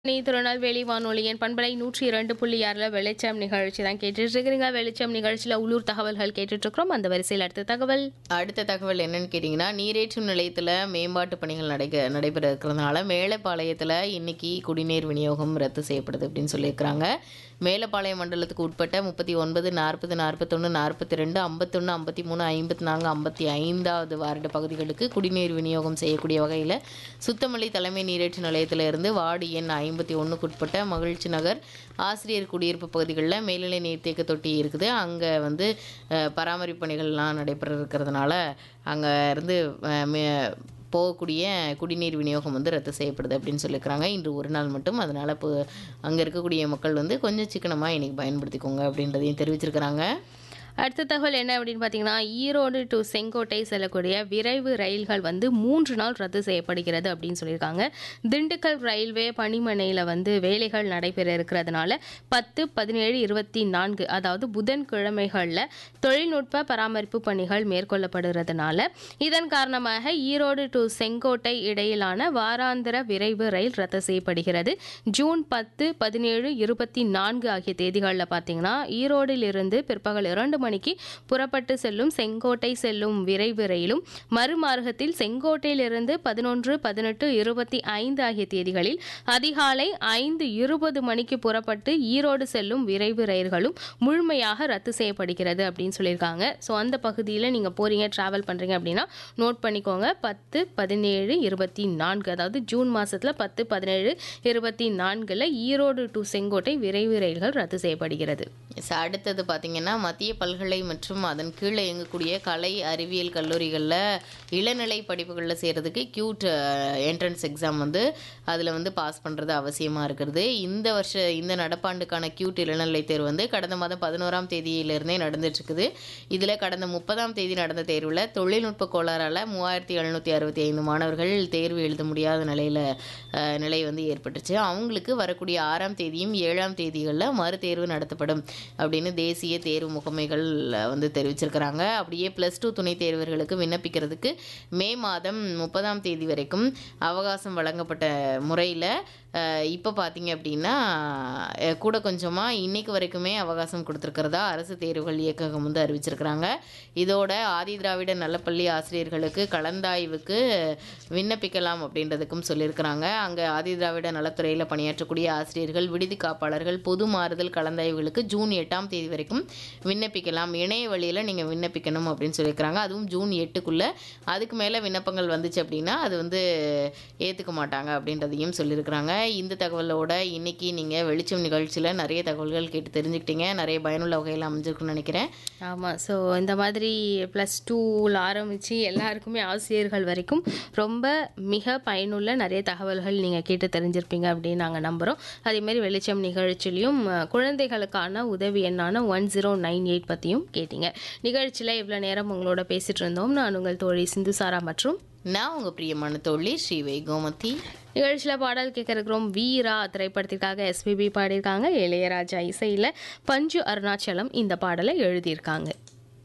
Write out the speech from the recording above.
நீ திருநெல்வேலி வானொலியின் பண்பலை நூற்றி இரண்டு புள்ளி ஆறுல வெளிச்சம் நிகழ்ச்சி தான் கேட்டுட்டு இருக்கிறீங்க வெளிச்சம் நிகழ்ச்சியில உள்ளூர் தகவல்கள் கேட்டுட்டு இருக்கிறோம் அந்த வரிசையில் அடுத்த தகவல் அடுத்த தகவல் என்னன்னு கேட்டிங்கன்னா நீரேற்றும் நிலையத்தில் மேம்பாட்டு பணிகள் நடைக நடைபெற இருக்கிறதுனால மேலப்பாளையத்தில் இன்னைக்கு குடிநீர் விநியோகம் ரத்து செய்யப்படுது அப்படின்னு சொல்லியிருக்கிறாங்க மேலப்பாளையம் மண்டலத்துக்கு உட்பட்ட முப்பத்தி ஒன்பது நாற்பது நாற்பத்தொன்று நாற்பத்தி ரெண்டு ஐம்பத்தொன்று ஐம்பத்தி மூணு ஐம்பத்தி நான்கு ஐம்பத்தி ஐந்தாவது வார்டு பகுதிகளுக்கு குடிநீர் விநியோகம் செய்யக்கூடிய வகையில் சுத்தமல்லி தலைமை நீரேற்று நிலையத்தில் இருந்து வார்டு எண் ஐம்பத்தி ஒன்றுக்குட்பட்ட மகிழ்ச்சி நகர் ஆசிரியர் குடியிருப்பு பகுதிகளில் மேல்நிலை நீர்த்தேக்க தொட்டி இருக்குது அங்கே வந்து அஹ், பராமரிப்பு பணிகள்லாம் நடைபெற இருக்கிறதுனால அங்கே இருந்து அஹ், மே- போகக்கூடிய குடிநீர் விநியோகம் வந்து ரத்து செய்யப்படுது அப்படின்னு சொல்லியிருக்கிறாங்க இன்று ஒரு நாள் மட்டும் அதனால் இப்போ அங்கே இருக்கக்கூடிய மக்கள் வந்து கொஞ்சம் சிக்கனமாக இன்னைக்கு பயன்படுத்திக்கோங்க அப்படின்றதையும் தெரிவிச்சிருக்கிறாங்க அடுத்த தகவல் என்ன அப்படின்னு பார்த்தீங்கன்னா ஈரோடு டு செங்கோட்டை செல்லக்கூடிய விரைவு ரயில்கள் வந்து மூன்று நாள் ரத்து செய்யப்படுகிறது அப்படின்னு சொல்லியிருக்காங்க திண்டுக்கல் ரயில்வே பணிமனையில் வந்து வேலைகள் நடைபெற இருக்கிறதுனால பத்து பதினேழு இருபத்தி நான்கு அதாவது புதன்கிழமைகளில் தொழில்நுட்ப பராமரிப்பு பணிகள் மேற்கொள்ளப்படுறதுனால இதன் காரணமாக ஈரோடு டு செங்கோட்டை இடையிலான வாராந்திர விரைவு ரயில் ரத்து செய்யப்படுகிறது ஜூன் பத்து பதினேழு இருபத்தி நான்கு ஆகிய தேதிகளில் பார்த்தீங்கன்னா ஈரோடிலிருந்து பிற்பகல் இரண்டு மணிக்கு புறப்பட்டு செல்லும் செங்கோட்டை செல்லும் விரைவு ரயிலும் மறுமார்க்கத்தில் செங்கோட்டையிலிருந்து பதினொன்று பதினெட்டு இருபத்தி ஐந்து ஆகிய தேதிகளில் அதிகாலை ஐந்து இருபது மணிக்கு புறப்பட்டு ஈரோடு செல்லும் விரைவு ரயில்களும் முழுமையாக ரத்து செய்யப்படுகிறது அப்படின்னு சொல்லியிருக்காங்க ஸோ அந்த பகுதியில் நீங்கள் போறீங்க ட்ராவல் பண்ணுறீங்க அப்படின்னா நோட் பண்ணிக்கோங்க பத்து பதினேழு இருபத்தி நான்கு அதாவது ஜூன் மாதத்தில் பத்து பதினேழு இருபத்தி நான்கில் ஈரோடு டு செங்கோட்டை விரைவு ரயில்கள் ரத்து செய்யப்படுகிறது எஸ் அடுத்தது பார்த்தீங்கன்னா மத்திய பல்கலை மற்றும் அதன் கீழே இயங்கக்கூடிய கலை அறிவியல் கல்லூரிகளில் இளநிலை படிப்புகளில் சேர்றதுக்கு கியூட் என்ட்ரன்ஸ் எக்ஸாம் வந்து அதில் வந்து பாஸ் பண்ணுறது அவசியமாக இருக்கிறது இந்த வருஷ இந்த நடப்பாண்டுக்கான கியூட் இளநிலை தேர்வு வந்து கடந்த மாதம் பதினோராம் தேதியிலிருந்தே நடந்துட்டுருக்குது இதில் கடந்த முப்பதாம் தேதி நடந்த தேர்வில் தொழில்நுட்ப கோளாறால் மூவாயிரத்தி எழுநூற்றி அறுபத்தி ஐந்து மாணவர்கள் தேர்வு எழுத முடியாத நிலையில் நிலை வந்து ஏற்பட்டுச்சு அவங்களுக்கு வரக்கூடிய ஆறாம் தேதியும் ஏழாம் தேதிகளில் மறுதேர்வு நடத்தப்படும் அப்படின்னு தேசிய தேர்வு முகமைகள் வந்து தெரிவிச்சிருக்கிறாங்க அப்படியே ப்ளஸ் டூ துணைத் தேர்வர்களுக்கு விண்ணப்பிக்கிறதுக்கு மே மாதம் முப்பதாம் தேதி வரைக்கும் அவகாசம் வழங்கப்பட்ட முறையில் இப்போ பார்த்தீங்க அப்படின்னா அஹ், கூட கொஞ்சமாக இன்னைக்கு வரைக்குமே அவகாசம் கொடுத்துருக்கிறதா அரசு தேர்வுகள் இயக்ககம் வந்து அறிவிச்சிருக்கிறாங்க இதோட ஆதி திராவிட நல்லப்பள்ளி ஆசிரியர்களுக்கு கலந்தாய்வுக்கு விண்ணப்பிக்கலாம் அப்படின்றதுக்கும் சொல்லியிருக்கிறாங்க அங்கே ஆதி திராவிட நலத்துறையில் பணியாற்றக்கூடிய ஆசிரியர்கள் விடுதி காப்பாளர்கள் பொது மாறுதல் கலந்தாய்வுகளுக்கு ஜூன் எட்டாம் தேதி வரைக்கும் விண்ணப்பிக்கலாம் இணைய வழியில் நீங்கள் விண்ணப்பிக்கணும் அப்படின்னு சொல்லியிருக்கிறாங்க அதுவும் ஜூன் எட்டுக்குள்ளே அதுக்கு மேலே விண்ணப்பங்கள் வந்துச்சு அப்படின்னா அது வந்து ஏற்றுக்க மாட்டாங்க அப்படின்றதையும் சொல்லியிருக்கிறாங்க இந்த தகவலோட இன்னைக்கு நீங்கள் வெளிச்சம் நிகழ்ச்சியில் நிறைய தகவல்கள் கேட்டு தெரிஞ்சுக்கிட்டீங்க நிறைய பயனுள்ள வகையில் அமைஞ்சிருக்குன்னு நினைக்கிறேன் ஆமாம் ஸோ இந்த மாதிரி ப்ளஸ் டூவில் ஆரம்பித்து எல்லாருக்குமே ஆசிரியர்கள் வரைக்கும் ரொம்ப மிக பயனுள்ள நிறைய தகவல்கள் நீங்கள் கேட்டு தெரிஞ்சிருப்பீங்க அப்படின்னு நாங்கள் நம்புகிறோம் அதேமாரி வெளிச்சம் நிகழ்ச்சிலையும் அஹ், குழந்தைகளுக்கான உதவி எண்ணான ஒன் ஜீரோ நைன் எயிட் பற்றியும் கேட்டீங்க நிகழ்ச்சியில் இவ்வளோ நேரம் உங்களோட பேசிகிட்டு இருந்தோம் நான் உங்கள் தோழி சிந்துசாரா மற்றும் நான் உங்கள் பிரியமான தோழி ஸ்ரீவை கோமதி நிகழ்ச்சியில் பாடல் கேட்கறக்கிறோம் வீரா திரைப்படத்திற்காக எஸ்பிபி பாடியிருக்காங்க இளையராஜா இசையில் பஞ்சு அருணாச்சலம் இந்த பாடலை எழுதியிருக்காங்க